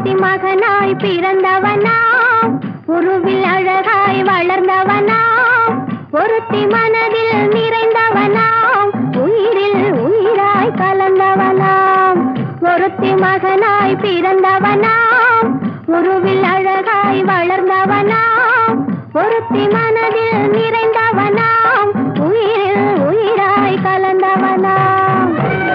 ஒருத்தி மகனாய் பிறந்தவனாம் உருவில் அழகாய் வளர்ந்தவனாம் ஒருத்தி மனதில் நிறைந்தவனாம் உயிரில் உயிராய் கலந்தவனாம் ஒருத்தி மகனாய் பிறந்தவனாம் உருவில் அழகாய் வளர்ந்தவனாம் ஒருத்தி மனதில் நிறைந்தவனாம் உயிரில் உயிராய் கலந்தவனாம்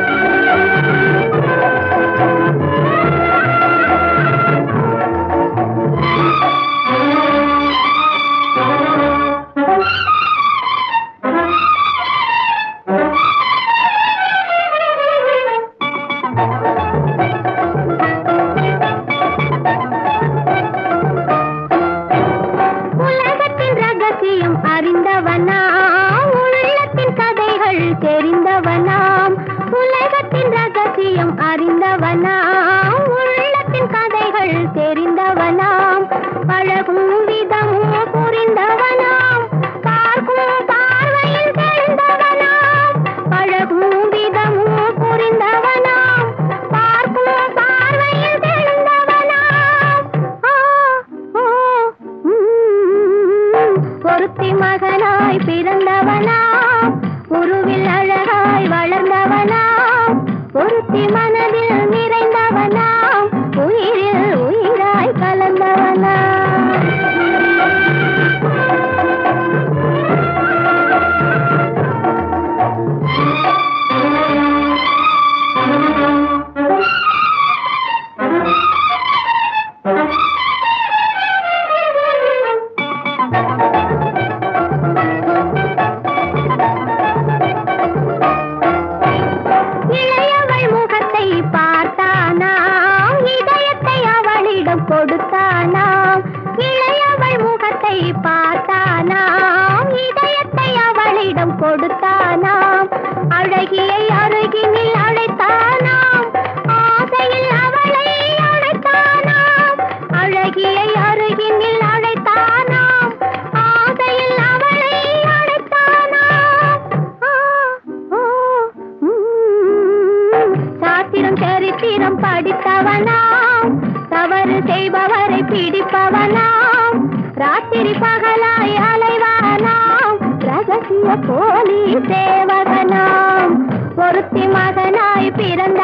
உலகத்தின் ரகசியம் அறிந்தவனாம் உள்ளத்தின் கதைகள் தெரிந்தவனாம் உலகத்தின் ரகசியம் அறிந்தவனாம் உள்ளத்தின் கதைகள் தெரிந்தவனாம் பழகும் விதமும் புரிந்தவனாம் பார்க்கும் பார்வையில் தெரிந்தவனாம் பழகும் விதமும் புரிந்தவனாம் பார்க்கும் பார்வையில் தெரிந்தவனாம் ஆ, ஓ, உம். ஒருத்தி மகனாய் பிறந்தவனாம் உருவில் அழகாய் வளர்ந்தவனாம் ஒருத்தி மனதில் நிறைந்தவனாம் உயிரில் உயிராய் கலந்தவனாம் இளையவள் முகத்தை பார்த்தானாம் இதயத்தை அவளிடம் கொடுத்தானாம் இளையவள் முகத்தை பார்த்தானாம் இதயத்தை அவளிடம் கொடுத்தானாம் அழகியை அருகினில் அழைத்தானாம் ஆசையில் அவளை அழைத்தானாம் அழகியை அருகினில் அழைத்தானாம் ஆசையில் அவளை அழைத்தானாம் ஆ, ஓ, உம். சாத்திரம் சரித்திரம் படித்தவனாம் தவறு செய்பவரை பிடிப்பவனாம் ராத்திரி பகலாய் அலைவானாம் ரகசிய போலி சேவகனாம் ஒருத்தி மகனாய் பிறந்த